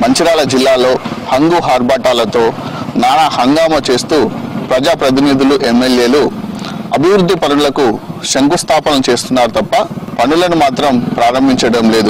మంచిర్యాల జిల్లాలో హంగు హార్బాటాలతో నానా హంగామా చేస్తూ ప్రజాప్రతినిధులు ఎమ్మెల్యేలు అభివృద్ధి పనులకు శంకుస్థాపన చేస్తున్నారు తప్ప పనులను మాత్రం ప్రారంభించడం లేదు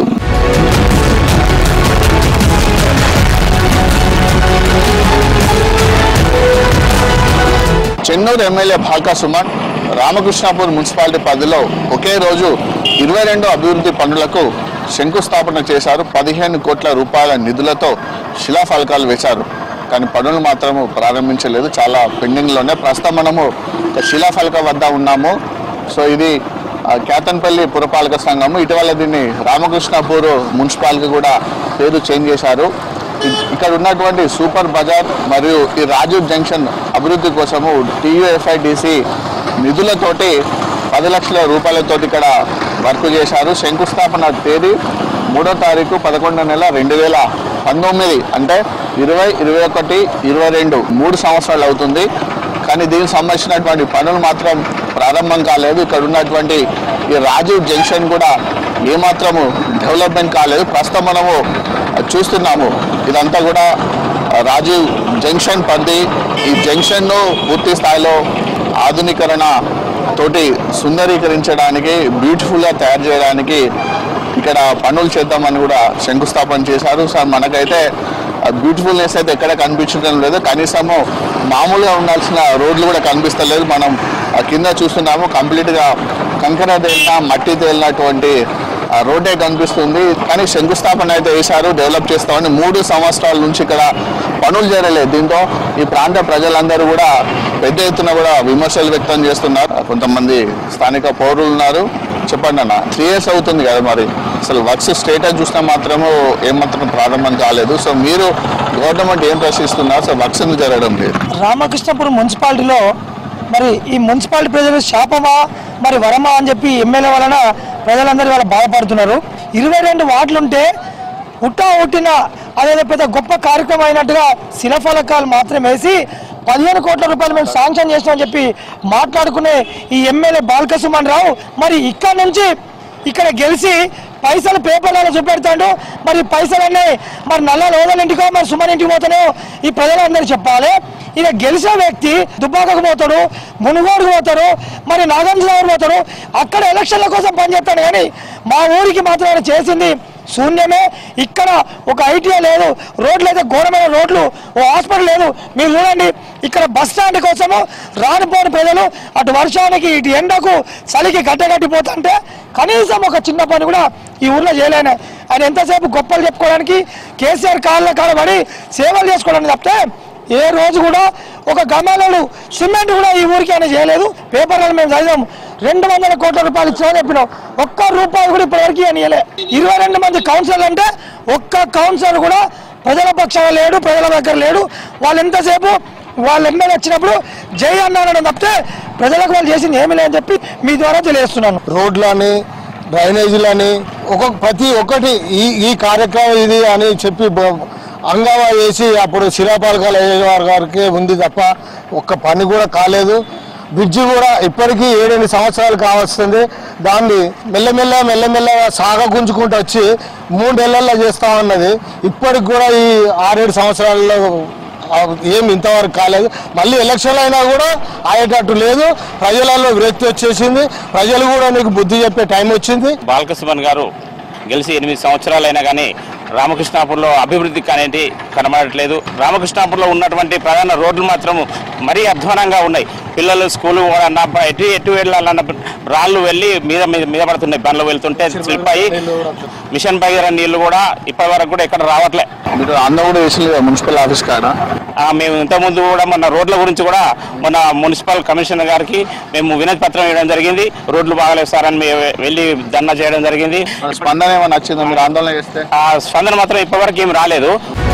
చెన్నూరు ఎమ్మెల్యే భాల్కా సుమన్ రామకృష్ణాపూర్ మున్సిపాలిటీ పరిధిలో ఒకే రోజు ఇరవై రెండు అభివృద్ధి పనులకు శంకుస్థాపన చేశారు పదిహేను కోట్ల రూపాయల నిధులతో శిలాఫలకాలు వేశారు కానీ పనులు మాత్రము ప్రారంభించలేదు చాలా పెండింగ్లోనే ప్రస్తుతం మనము ఒక శిలాఫలక వద్ద ఉన్నాము సో ఇది ఆ, కేతన్పల్లి పురపాలక సంఘము ఇటీవల దీన్ని రామకృష్ణాపూర్ మున్సిపాలిటీ కూడా పేరు చేంజ్ చేశారు ఇ- ఇక్కడ ఉన్నటువంటి సూపర్ బజార్ మరియు ఈ రాజీవ్ జంక్షన్ అభివృద్ధి కోసము టీయూఎఫ్ఐడిసి నిధులతోటి పది లక్షల రూపాయలతోటి ఇక్కడ వర్క్ చేశారు శంకుస్థాపన తేదీ మూడో తారీఖు పదకొండో నెల రెండు వేల పంతొమ్మిది అంటే ఇరవై ఇరవై ఒకటి ఇరవై రెండు మూడు సంవత్సరాలు అవుతుంది కానీ దీనికి సంబంధించినటువంటి పనులు మాత్రం ప్రారంభం కాలేదు ఇక్కడ ఉన్నటువంటి ఈ రాజీవ్ జంక్షన్ కూడా ఏమాత్రము డెవలప్మెంట్ కాలేదు ప్రస్తుతం మనము చూస్తున్నాము ఇదంతా కూడా రాజీవ్ జంక్షన్ పరిధి ఈ జంక్షన్ను పూర్తి స్థాయిలో ఆధునీకరణ తోటి సుందరీకరించడానికి బ్యూటిఫుల్గా తయారు చేయడానికి ఇక్కడ పనులు చేద్దామని కూడా శంకుస్థాపన చేశారు సార్ మనకైతే బ్యూటిఫుల్నెస్ అయితే ఎక్కడ కనిపించడం లేదు కనీసము మామూలుగా ఉండాల్సిన రోడ్లు కూడా కనిపిస్తలేదు మనం ఆ కింద చూస్తున్నాము కంప్లీట్గా కంకర తేలిన మట్టి తేలినటువంటి ఆ రోడ్డే కనిపిస్తుంది కానీ శంకుస్థాపన అయితే వేశారు డెవలప్ చేస్తామని మూడు సంవత్సరాల నుంచి ఇక్కడ పనులు జరగలేదు దీంతో ఈ ప్రాంత ప్రజలందరూ కూడా పెద్ద ఎత్తున కూడా విమర్శలు వ్యక్తం చేస్తున్నారు కొంతమంది స్థానిక పౌరులు ఉన్నారు చెప్పండి అన్న త్రీ ఇయర్స్ అవుతుంది కదా మరి అసలు వర్క్స్ స్టేటస్ చూసినా మాత్రము ఏమాత్రం ప్రారంభం కాలేదు సో మీరు గవర్నమెంట్ ఏం ప్రశ్నిస్తున్నారు సో వర్క్స్ ఎందుకు జరగడం లేదు రామకృష్ణపురం మున్సిపాలిటీలో మరి ఈ మున్సిపాలిటీ ప్రజలు శాపమా మరి వరమా అని చెప్పి ఎమ్మెల్యే వలన ప్రజలందరూ వాళ్ళ బాధపడుతున్నారు ఇరవై రెండు వార్డులుంటే ఉట్టా ఉట్టిన అదేదో పెద్ద గొప్ప కార్యక్రమం అయినట్టుగా శిలఫలకాలు మాత్రం వేసి పదిహేను కోట్ల రూపాయలు మేము శాంక్షన్ చేస్తామని చెప్పి మాట్లాడుకునే ఈ ఎమ్మెల్యే బాలకసుమన్ రావు మరి ఇక్కడ నుంచి ఇక్కడ గెలిచి పైసలు పేపర్లలో చూపెడతాడు మరి పైసలన్నీ మరి నల్ల లోదల ఇంటికో మరి సుమన్ ఇంటికి పోతానో ఈ ప్రజలందరూ చెప్పాలి ఇక గెలిచిన వ్యక్తి దుబ్బాకకు పోతాడు మునుగోడుకు పోతాడు మరి నాగాంజనగర్ పోతాడు అక్కడ ఎలక్షన్ల కోసం పనిచేస్తాడు కానీ మా ఊరికి మాత్రం ఆయన చేసింది శూన్యమే ఇక్కడ ఒక ఐటీఐ లేదు రోడ్లు అయితే ఘోరమైన రోడ్లు ఓ హాస్పిటల్ లేదు మీరు చూడండి ఇక్కడ బస్ స్టాండ్ కోసము రానిపోని ప్రజలు అటు వర్షానికి ఇటు ఎండకు చలికి గట్టగట్టిపోతుంటే కనీసం ఒక చిన్న పని కూడా ఈ ఊర్లో చేయలేను ఆయన ఎంతసేపు గొప్పలు చెప్పుకోవడానికి కేసీఆర్ కాళ్ళ కాడ పడి సేవలు చేసుకోవడానికి తప్పితే ఏ రోజు కూడా ఒక గమాలను సిమెంట్ కూడా ఈ ఊరికి ఆయన చేయలేదు పేపర్లను మేము చదివాం రెండు వందల కోట్ల రూపాయలు ఇచ్చామని చెప్పినాం ఒక్క రూపాయి కూడా ఇప్పటివరకు ఆయన ఇవ్వలే ఇరవై రెండు మంది కౌన్సిలర్ అంటే ఒక్క కౌన్సిలర్ కూడా ప్రజల పక్షాన లేడు ప్రజల దగ్గర లేడు వాళ్ళు ఎంతసేపు వాళ్ళు ఎమ్మెల్యే వచ్చినప్పుడు జై అన్నారని తప్పితే ప్రజలకు వాళ్ళు చేసింది ఏమీ లేదని చెప్పి మీ ద్వారా తెలియజేస్తున్నాను రోడ్లని డ్రైనేజీలని ఒక్కొక్క ప్రతి ఒక్కటి ఈ ఈ కార్యక్రమం ఇది అని చెప్పి బ- హంగామా వేసి అప్పుడు శిలాపాలకాల అయ్యగారు గారికి ఉంది తప్ప ఒక్క పని కూడా కాలేదు బ్రిడ్జి కూడా ఇప్పటికీ ఏడెనిమిది సంవత్సరాలు కావస్తుంది దాన్ని మెల్లమెల్ల మెల్లమెల్లగా సాగ గుంజుకుంటూ వచ్చి మూడేళ్లలో చేస్తామన్నది ఇప్పటికి కూడా ఈ ఆరేడు సంవత్సరాల్లో ఆ, ఏం ఇంతవరకు కాలేదు మళ్ళీ ఎలక్షన్ అయినా కూడా అయ్యేటట్టు లేదు ప్రజలలో విరక్తి వచ్చేసింది ప్రజలు కూడా నీకు బుద్ధి చెప్పే టైం వచ్చింది బాలకృష్ణన్ గారు గెలిచి ఎనిమిది సంవత్సరాలు అయినా కానీ రామకృష్ణాపూర్లో అభివృద్ధి కానేది కనబడట్లేదు రామకృష్ణాపూర్లో ఉన్నటువంటి ప్రధాన రోడ్లు మాత్రం మరీ అధ్వానంగా ఉన్నాయి పిల్లలు స్కూల్ పోవాలన్నా ఎటు ఎటు వెళ్ళాలన్న రాళ్ళు వెళ్ళి మీద మీద మీద పడుతున్నాయి బండ్లు వెళ్తుంటే స్లిప్ అయ్యి మిషన్ భగీరథ నీళ్లు కూడా ఇప్పటి వరకు కూడా ఇక్కడ రావట్లే మీరు అందరూ కూడా వేసింది కదా మున్సిపల్ ఆఫీస్ కాడ ఆ, మేము ఇంతకుముందు కూడా మన రోడ్ల గురించి కూడా మన మున్సిపల్ కమిషనర్ గారికి మేము వినతి పత్రం ఇవ్వడం జరిగింది రోడ్లు బాగలేవు సార్ అని మేము వెళ్ళి ధర్నా చేయడం జరిగింది స్పందన ఏమైనా వచ్చిందా మీరు ఆందోళన చేస్తే ఆ స్పందన మాత్రం ఇప్పటివరకు ఏం రాలేదు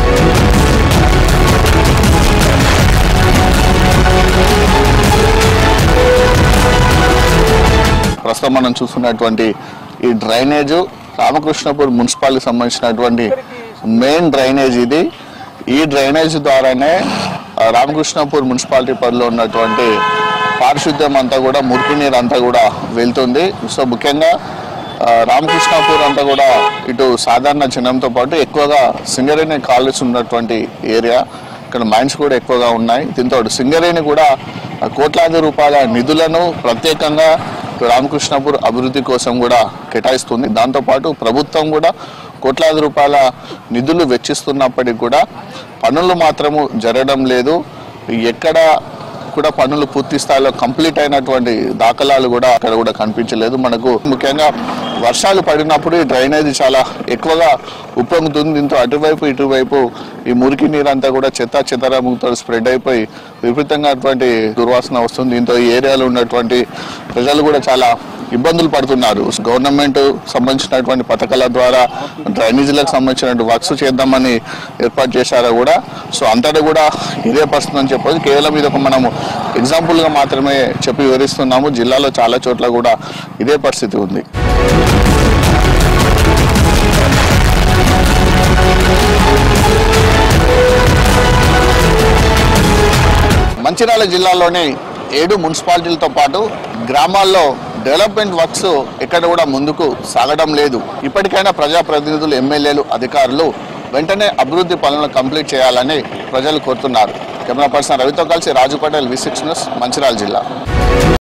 ప్రస్తుతం మనం చూస్తున్నటువంటి ఈ డ్రైనేజ్ రామకృష్ణపూర్ మున్సిపాలిటీకి సంబంధించినటువంటి మెయిన్ డ్రైనేజ్ ఇది ఈ డ్రైనేజ్ ద్వారానే ఆ, రామకృష్ణపూర్ మున్సిపాలిటీ పరిధిలో ఉన్నటువంటి పారిశుద్ధ్యం అంతా కూడా మురికి నీరు అంతా కూడా వెళ్తుంది సో ముఖ్యంగా ఆ, రామకృష్ణాపూర్ అంతా కూడా ఇటు సాధారణ జనంతో పాటు ఎక్కువగా సింగరేణి కాలేజ్ ఉన్నటువంటి ఏరియా ఇక్కడ మైన్స్ కూడా ఎక్కువగా ఉన్నాయి దీంతో సింగరేణి కూడా ఆ, కోట్లాది రూపాయల నిధులను ప్రత్యేకంగా ఇటు రామకృష్ణాపూర్ అభివృద్ధి కోసం కూడా కేటాయిస్తుంది దాంతోపాటు ప్రభుత్వం కూడా కోట్లాది రూపాయల నిధులు వెచ్చిస్తున్నప్పటికీ కూడా పనులు మాత్రము జరగడం లేదు ఎక్కడ కూడా పనులు పూర్తి స్థాయిలో కంప్లీట్ అయినటువంటి దాఖలాలు కూడా అక్కడ కూడా కనిపించలేదు మనకు ముఖ్యంగా వర్షాలు పడినప్పుడు ఈ డ్రైనేజీ చాలా ఎక్కువగా ఉప్పొంగుతుంది దీంతో అటువైపు ఇటువైపు ఈ మురికి నీరంతా కూడా చెత్త చెత్తరముతో స్ప్రెడ్ అయిపోయి విపరీతంగా అటువంటి దుర్వాసన వస్తుంది దీంతో ఈ ఏరియాలో ఉన్నటువంటి ప్రజలు కూడా చాలా ఇబ్బందులు పడుతున్నారు గవర్నమెంట్ సంబంధించినటువంటి పథకాల ద్వారా డ్రైనేజీలకు సంబంధించినటువంటి వర్క్స్ చేద్దామని ఏర్పాటు చేశారా కూడా సో అంతటా కూడా ఇదే పరిస్థితి అని చెప్పొచ్చు కేవలం ఇది ఒక మనము ఎగ్జాంపుల్గా మాత్రమే చెప్పి వివరిస్తున్నాము జిల్లాలో చాలా చోట్ల కూడా ఇదే పరిస్థితి ఉంది మంచిర్యాల జిల్లాలోని ఏడు మున్సిపాలిటీలతో పాటు గ్రామాల్లో డెవలప్మెంట్ వర్క్స్ ఎక్కడ కూడా ముందుకు సాగడం లేదు ఇప్పటికైనా ప్రజాప్రతినిధులు ఎమ్మెల్యేలు అధికారులు వెంటనే అభివృద్ధి పనులను కంప్లీట్ చేయాలని ప్రజలు కోరుతున్నారు కెమెరా పర్సన్ రవితో కలిసి Raju Patel V six news Mancherial జిల్లా